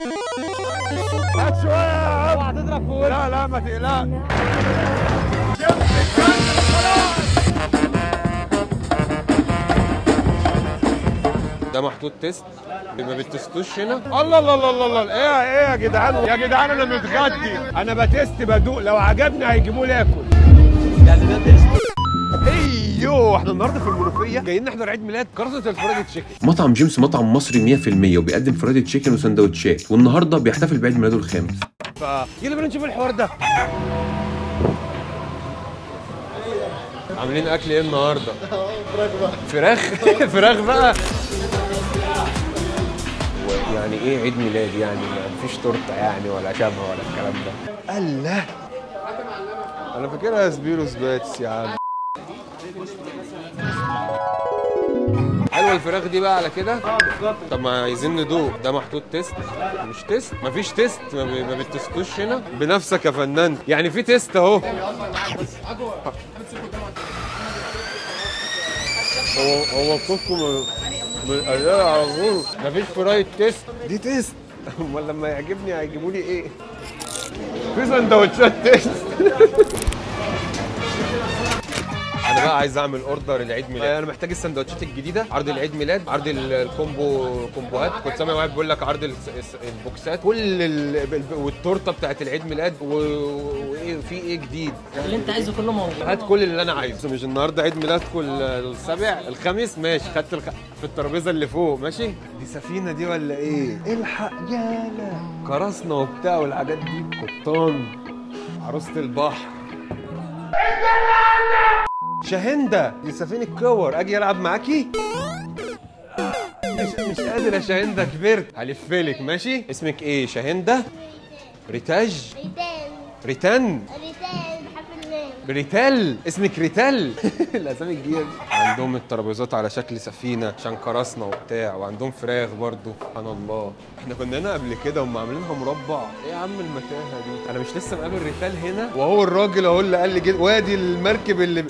هات شويه يا عم هتضرب في لا لا ما تقلقش ده محطوط تيست ما بتستوش هنا الله الله الله الله الله ايه ايه يا جدعان يا جدعان انا متغدي انا بتست بدوق لو عجبني هيجيبوا لي اكل يعني ده تيست ايوه احنا النهارده في المنوفيه جايين نحضر عيد ميلاد قرصه الفرايد تشيكن مطعم جيمس مطعم مصري 100% وبيقدم فرايد تشيكن وسندوتشات والنهارده بيحتفل بعيد ميلاده الخامس ف يلا بينا نشوف الحوار ده عاملين اكل ايه النهارده فراخ فراخ بقى يعني ايه عيد ميلاد يعني ما فيش تورته يعني ولا شبه ولا الكلام ده الله انا فاكرها سبيروس باتس يا عم حلوه الفراخ دي بقى على كده اه بالظبط طب ما عايزين ندوق ده محطوط تيست مش تيست مفيش تيست ما, بي... ما بتستوش هنا بنفسك يا فنان يعني في تيست اهو هو هو صوتكم بالقليل على طول مفيش فرايد تيست دي تيست امال لما يعجبني هيجيبوا لي ايه في سندوتشات تيست انا بقى عايز اعمل اوردر العيد ميلاد انا محتاج السندوتشات الجديده عرض العيد ميلاد عرض ال- الكومبو كومبوهات كنت سامع واحد بيقول لك عرض الس- الس- البوكسات كل ال... ال- والتورته بتاعت العيد ميلاد و- وايه في ايه جديد اللي انت عايزه كله موجود هات كل اللي انا عايزه مش النهارده عيد ميلادكم ال- السابع الخامس ماشي خدت الخ... في الترابيزه اللي فوق ماشي دي سفينه دي ولا ايه الحق يالا قرصنا وبتاع والحاجات دي قبطان عروسه البحر شاهندة دي سفينة كور اجي العب معاكي مش مش قادر يا شاهندة كبرت هلفلك ماشي اسمك ايه شاهندة ريتاج ريتان ريتان ريتان بحرف النام ريتال اسمك ريتال الاسامي الجديده دي عندهم الترابيزات على شكل سفينه عشان كرسنا وبتاع وعندهم فراخ برضو سبحان الله احنا كنا هنا قبل كده هم عاملينها مربع ايه يا عم المتاهه دي انا مش لسه مقابل ريتال هنا وهو الراجل اهو اللي قال لي جد... وادي المركب اللي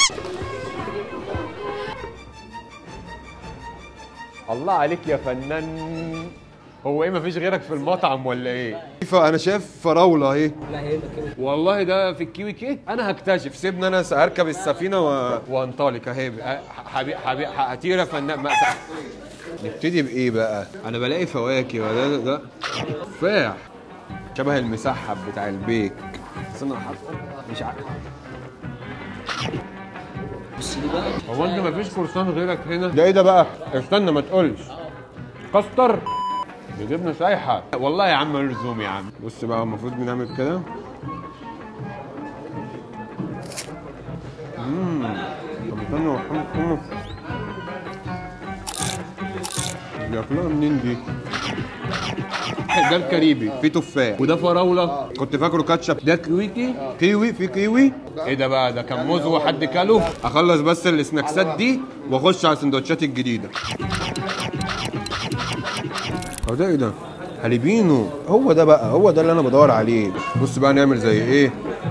الله عليك يا فنان هو ايه مفيش غيرك في المطعم ولا ايه؟ انا شايف فراوله اهي لا هي ده كده والله ده في الكيوي كي انا هكتشف سيبني انا اركب السفينه و... وانطلق اهي حبيب حبيب هطير يا فنان ما- نبتدي بايه بقى انا بلاقي فواكه ولا ده ده تفاح شبه المسحب بتاع البيك بس انا حرف مش عارف بص دي بقى هو انت مفيش فرسان غيرك هنا ده ايه ده بقى استنى ما تقولش كستر دي جبنه سايحه والله يا عم لزوم يا عم بص بقى المفروض بنعمل كده امم طب استنى وحم- حم- بياكلوها منين دي؟ ده الكاريبي في تفاح وده فراوله كنت فاكره كاتشب ده كيويكي كيوي في كيوي ايه ده بقى ده كان موز وحد كله اخلص بس السناكسات دي واخش على السندوتشات الجديده هو ده ايه ده هاليبينو هو ده بقى هو ده اللي انا بدور عليه بص بقى نعمل زي ايه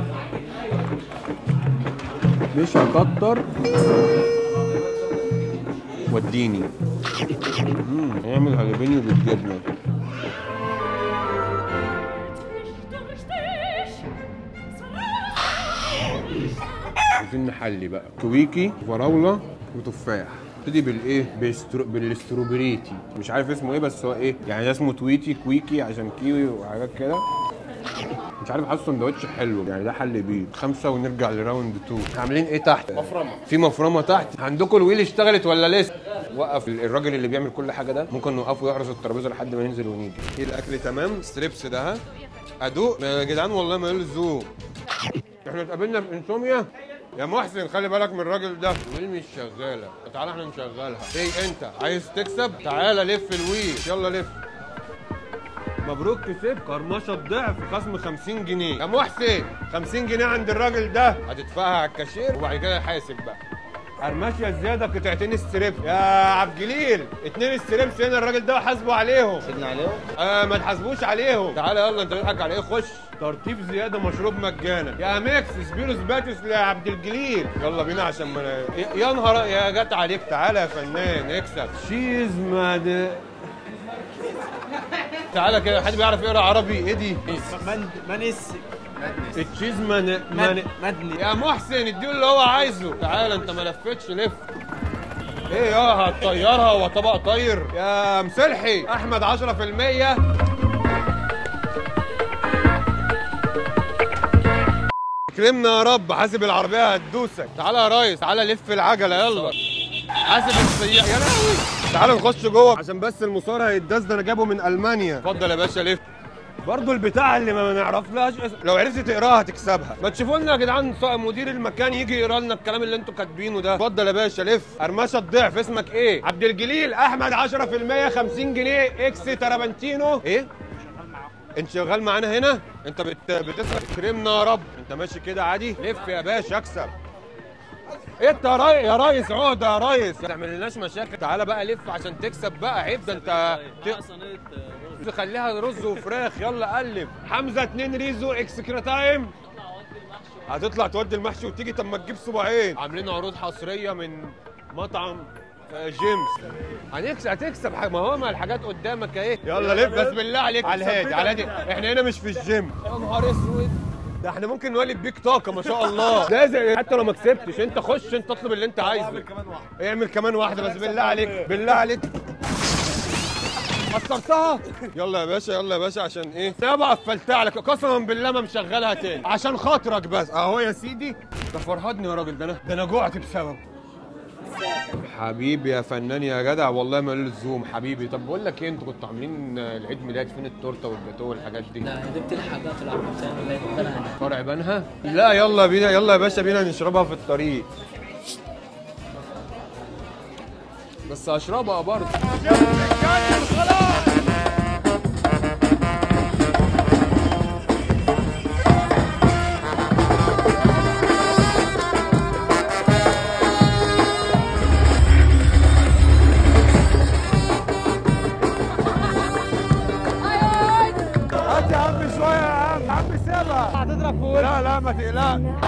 مش هكتر وديني مم، نعمل هاليبينو بالجبنه عايزين نحلي بقى كويكي وفراوله وتفاح ابتدي بالايه بالسترو... بالاستروبريتي مش عارف اسمه ايه بس هو ايه يعني ده اسمه تويتي كويكي عشان كيوي وحاجات كده مش عارف حاسه سندوتش حلو يعني ده حل بيه خمسه ونرجع لراوند 2 عاملين ايه تحت مفرمه في مفرمه تحت عندكم الويل اشتغلت ولا لسه وقف الراجل اللي بيعمل كل حاجه ده ممكن نوقفه يحرس الترابيزه لحد ما ننزل ونيجي ايه الاكل تمام ستريبس ده ها ادوق يا جدعان والله ما يلزوم احنا اتقابلنا في انسوميا يا محسن خلي بالك من الراجل ده الويل مش شغاله تعالى احنا نشغلها ايه انت عايز تكسب تعالى لف الويل يلا لف مبروك كسبت كرمشه بضعف خصم 50 جنيه يا محسن 50 جنيه عند الراجل ده هتدفعها على الكاشير وبعد كده يحاسب بقى قرمشه زياده قطعتين الستريب يا عبد الجليل اتنين ستريبس هنا الراجل ده حاسبه عليهم سيبنا عليهم آه ما تحاسبوش عليهم تعالى يلا انت بتضحك على ايه خش ترتيب زياده مشروب مجانا يا ميكس سبيروس باتس لعبد الجليل يلا بينا عشان ما يا- يا نهار يا جت عليك تعالى يا فنان اكسب شيز ماد تعالى كده حد بيعرف يقرا عربي ايه دي من منس التشيز من من مدني يا محسن اديله اللي هو عايزه تعالى انت ما لفتش لف ايه يا هتطيرها هو طبق طاير يا مسلحي احمد 10% كرمنا يا رب حاسب العربيه هتدوسك تعالى يا ريس تعالى لف العجله يلا حاسب السياح يا لهوي تعالى نخش جوه عشان بس المصارع هيتداس ده انا جابه من المانيا اتفضل يا باشا لف برضه البتاع اللي ما نعرفلهاش اسم لو عرفت تقراها هتكسبها ما تشوفوا لنا يا جدعان ص- مدير المكان يجي يقرا لنا الكلام اللي انتوا كاتبينه ده اتفضل يا باشا لف قرمشه الضعف اسمك ايه عبد الجليل احمد 10% 50 جنيه اكس ترابنتينو ايه انت شغال معانا هنا انت بت... بتسرق كريمنا يا رب انت ماشي كده عادي لف يا باشا اكسب انت يا ري... يا ريس عقده يا ريس ما تعملناش مشاكل تعالى بقى لف عشان تكسب بقى عيب ده انت ت... تخليها رز وفراخ يلا قلب حمزه اتنين ريزو اكسكرا تايم هتطلع تودي المحشي وتيجي طب ما تجيب صباعين عاملين عروض حصريه من مطعم آه، جيمس هنكسب هتكسب حاجة. ما هو ما الحاجات قدامك اهي يلا لف بس بالله عليك على الهادي على الهادي احنا هنا مش في الجيم يا نهار اسود ده احنا ممكن نولد بيك طاقه ما شاء الله لازم حتى لو ما كسبتش انت خش انت اطلب اللي انت عايزه اعمل كمان واحده اعمل كمان واحده بس بالله عليك بالله عليك قصرتها يلا يا باشا يلا يا باشا عشان ايه انا بقى قفلتها عليك قسما بالله ما مشغلها تاني عشان خاطرك بس اهو يا سيدي ده فرهدني يا راجل ده انا ده انا جوعت بسببه حبيبي يا فنان يا جدع والله ما الزوم حبيبي طب بقول لك ايه انتوا كنتوا عاملين العيد ميلاد فين التورته والجاتوه والحاجات دي لا دي بتلحق بقى في العرض بتاعنا اللي هيبقى هنا فرع بنها لا يلا بينا يلا يا باشا بينا نشربها في الطريق بس اشربها برضه هات يا عم شويه يا عم يا عم سيبها هتضرب فوق لا لا ما تقلقش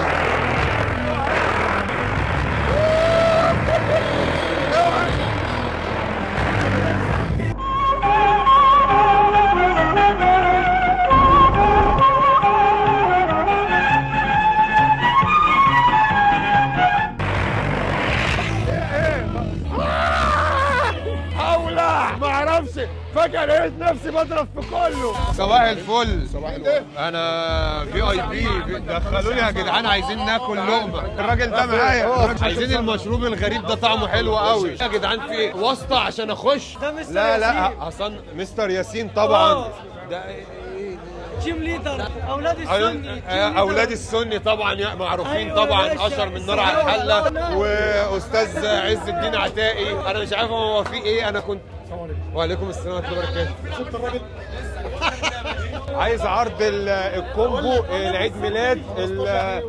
حولة ما اعرفش فجأة لقيت نفسي بضرب في كله صباح الفل صباح الفل انا في اي بي دخلوني يا جدعان عايزين ناكل لقمة الراجل ده معايا عايزين المشروب الغريب ده طعمه حلو قوي يا جدعان في إيه؟ واسطة عشان اخش لا لا اصلا مستر ياسين طبعا ده تيم ليدر اولاد السني اولاد السني طبعا يا- معروفين أيوة طبعا يا باشا. اشهر من نار على الحله واستاذ عز الدين عتائي انا مش عارف هو في ايه انا كنت وعليكم السلام ورحمه الله وبركاته عايز عرض ال- الكومبو العيد ميلاد ال-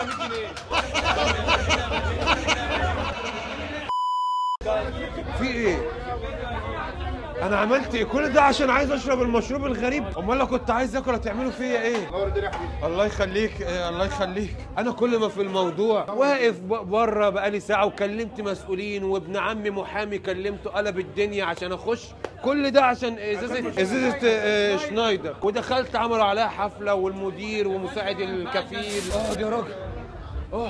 في ايه انا عملت ايه كل ده عشان عايز اشرب المشروب الغريب امال لو كنت عايز اكل هتعملوا فيا ايه الله يخليك إيه الله يخليك انا كل ما في الموضوع واقف ب- بره بقالي ساعه وكلمت مسؤولين وابن عمي محامي كلمته قلب الدنيا عشان اخش كل ده عشان ازازه ازازه آه، شنايدر ودخلت عملوا عليها حفله والمدير ومساعد الكفيل اقعد يا راجل اقعد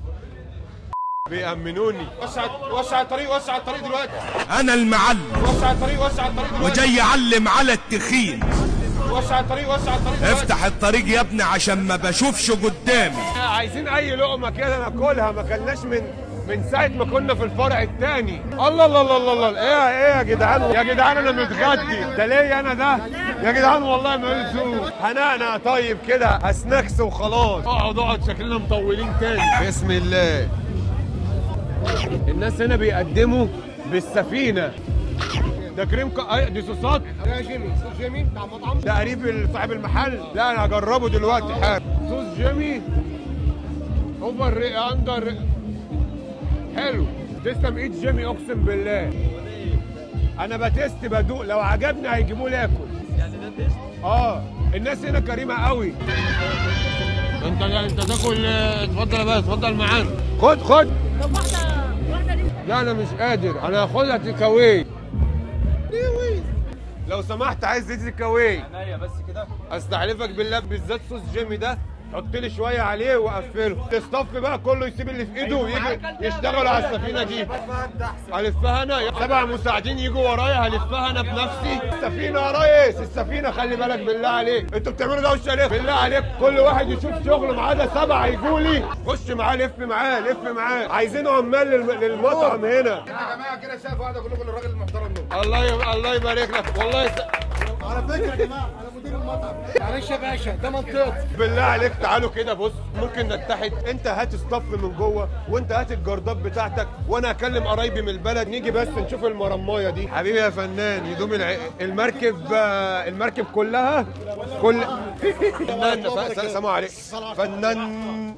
بيأمنوني وسع وسع الطريق وسع الطريق دلوقتي انا المعلم وسع الطريق وسع الطريق دلوقتي وجاي اعلم على التخين وسع الطريق وسع الطريق دلوقتي افتح الطريق يا ابني عشان ما بشوفش قدامي عايزين اي لقمه كده ناكلها ما كلناش من من ساعه ما كنا في الفرع الثاني الله الله الله الله الله ايه ايه يا جدعان يا جدعان انا متغدي ده ليه انا ده يا جدعان والله ما يلزم هنانا طيب كده سناكس وخلاص اقعد اقعد شكلنا مطولين تاني بسم الله الناس هنا بيقدموا بالسفينه ده كريم ك... أي- دي صوصات ده جيمي صوص جيمي بتاع مطعم ده قريب صاحب المحل لا انا هجربه دلوقتي حالا صوص جيمي اوفر ري اندر حلو تسلم ايد جيمي اقسم بالله انا بتست بدوق لو عجبني هيجيبوه لي اكل يعني ده تيست اه الناس هنا كريمه قوي انت انت تاكل اتفضل يا باشا اتفضل معانا خد خد طب واحدة واحدة دي لا انا مش قادر انا هاخدها تيك اواي لو سمحت عايز زيت الكاوي عينيا بس كده استحلفك بالله بالذات صوص جيمي ده حط لي شويه عليه وقفله تصطف بقى كله يسيب اللي في ايده ويجي يشتغلوا على السفينه دي هلفها انا سبع مساعدين يجوا ورايا هلفها انا بنفسي السفينه يا ريس السفينه خلي بالك بالله عليك انتوا بتعملوا ده وش ليه بالله عليك كل واحد يشوف شغله معاه ده سبعه يجوا لي خش معاه لف معاه لف معاه عايزينه عمال للم- للمطعم هنا يا جماعه كده شايف واحد اقول لكم الراجل المحترم ده الله ي... الله يبارك لك والله س... على فكره يا جماعه انا مدير المطعم معلش يا باشا ده منطقتي بالله عليك تعالوا كده بص ممكن نتحد انت هات الصف من جوه وانت هات الجردات بتاعتك وانا اكلم قرايبي من البلد نيجي بس نشوف المرمايه دي حبيبي يا فنان يدوم الع... المركب آه، المركب كلها كل فنان ف- سلام عليك فنان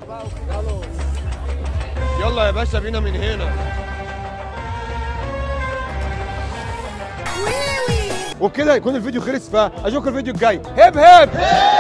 يلا يا باشا بينا من هنا وبكده يكون الفيديو خلص فاشوفكم الفيديو الجاي هب هب